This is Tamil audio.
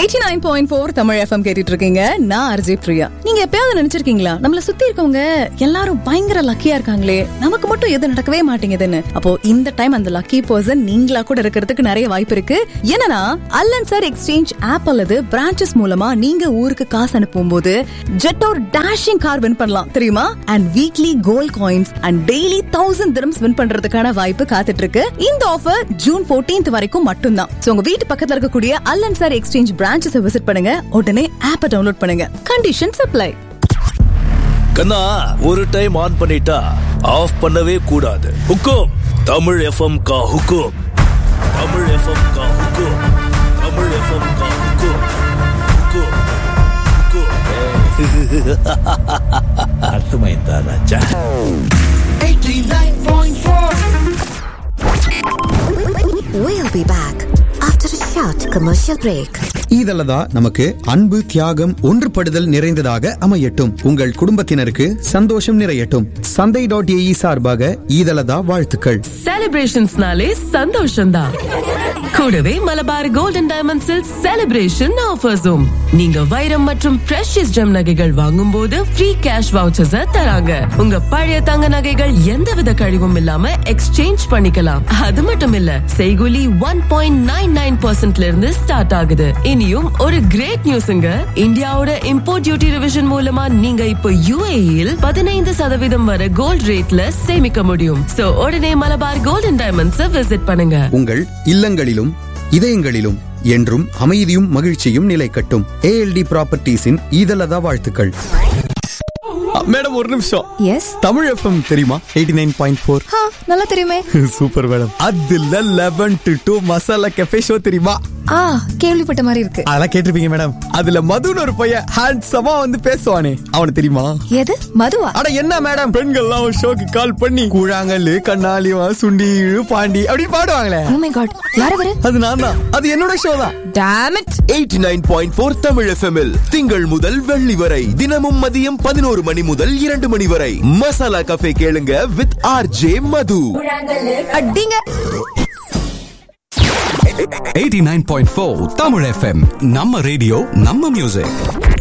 Eighty nine point four Tamil F M கேட்டுட்டு இருக்கீங்க நான் அர்ஜய் பிரியா நீங்க எப்பயாவது நினைச்சிருக்கீங்களா நம்மள சுத்தி இருக்கவங்க எல்லாரும் பயங்கர லக்கியா இருக்காங்களே நமக்கு மட்டும் எது நடக்கவே மாட்டேங்குதுன்னு அப்போ இந்த டைம் அந்த லக்கி பர்சன் நீங்களா கூட இருக்கிறதுக்கு நிறைய வாய்ப்பு இருக்கு என்னன்னா அல்லன் சார் எக்ஸ்சேஞ்ச் ஆப் அல்லது பிரான்ச்சஸ் மூலமா நீங்க ஊருக்கு காசு அனுப்பும் போது ஜெட் ஒரு டேஷிங் கார் வின் பண்ணலாம் தெரியுமா and weekly gold coins and daily thousand dirhams win பண்றதுக்கான வாய்ப்பு காத்துட்டு இருக்கு இந்த ஆஃபர் ஜூன் 14th வரைக்கும் மட்டும்தான் So, உங்க வீட்டு பக்கத்துல இருக்கக்கூடிய அல்லன் சார் எக்ஸ்சேஞ்ச் பிரான்ச்சஸ் விசிட் பண்ணுங்க உடனே ஆப்பை டவுன்லோட் பண்ணுங்க கண்டிஷன் அப்ளை கண்ணா ஒரு டைம் ஆன் பண்ணிட்டா ஆஃப் பண்ணவே கூடாது ஹுக்கும் தமிழ் எஃப்எம் கா ஹுக்கும் தமிழ் எஃப்எம் கா ஹுக்கும் தமிழ் எஃப்எம் கா ஹுக்கும் ஹுக்கும் ஹுக்கும் அர்த்தமைந்தா ராஜா 89.4 We'll be back after a short commercial break. ஈதலதா நமக்கு அன்பு தியாகம் ஒன்றுபடுதல் நிறைந்ததாக அமையட்டும் உங்கள் குடும்பத்தினருக்கு சந்தோஷம் நிறையட்டும் சந்தை டாட் ஏஇ சார்பாக ஈதலதா வாழ்த்துக்கள் செலிப்ரேஷன்ஸ்னாலே சந்தோஷம்தான் கூடவே மலபார் கோல்டன் டைமண்ட்ஸில் செலிப்ரேஷன் ஆஃபர்ஸும் நீங்க வைரம் மற்றும் பிரஷியஸ் ஜெம் நகைகள் வாங்கும் போது ஃப்ரீ கேஷ் வவுச்சர்ஸ் தராங்க உங்க பழைய தங்க நகைகள் எந்தவித கழிவும் இல்லாம எக்ஸ்சேஞ்ச் பண்ணிக்கலாம் அது மட்டும் இல்ல செய்குலி ஒன் பாயிண்ட் நைன் நைன் பர்சன்ட்ல இருந்து ஸ்டார்ட் ஆகுது இனியும் ஒரு கிரேட் நியூஸ்ங்க இந்தியாவோட இம்போர்ட் டியூட்டி ரிவிஷன் மூலமா நீங்க இப்போ யுஏஇல் பதினைந்து சதவீதம் வரை கோல்ட் ரேட்ல சேமிக்க முடியும் சோ உடனே மலபார் கோல்டன் டைமண்ட்ஸ் விசிட் பண்ணுங்க உங்கள் இல்லங்களிலும் இதயங்களிலும் என்றும் அமைதியும் மகிழ்ச்சியும் நிலைக்கட்டும் ஏஎல்டி ப்ராப்பர்ட்டிஸின் ஈதலதா வாழ்த்துக்கள் மேடம் ஒரு நிமிஷம் எஸ் தமிழ் எஃப்எம் தெரியுமா எயிட்டி நைன் பாயிண்ட் ஃபோர் நல்லா தெரியுமே சூப்பர் மேடம் அதுல eleven to two Masala cafe show தெரியுமா ஆ கேள்விப்பட்ட மாதிரி இருக்கு அதெல்லாம் கேட்டிருப்பீங்க மேடம் அதுல மதுன்னு ஒரு பையன் ஹேண்ட்ஸமா வந்து பேசுவானே அவனுக்கு தெரியுமா எது மதுவா அட என்ன மேடம் பெண்கள்லாம் ஒரு ஷோக்கு கால் பண்ணி கூழாங்கல்லு கண்ணாலிவா சுண்டி இழு, பாண்டி அப்படி பாடுவாங்களே ஓ மை காட் யார் அவரு அது நான் தான் அது என்னோட ஷோ தான் டாம் இட் eighty nine point four Tamil எஃப்எம்எல் திங்கள் முதல் வெள்ளி வரை தினமும் மதியம் பதினோரு மணி முதல் இரண்டு மணி வரை மசாலா கஃபே கேளுங்க வித் ஆர் ஜே மது அடிங்க 89.4 தமிழ் எஃப்எம் நம்ம ரேடியோ நம்ம மியூசிக்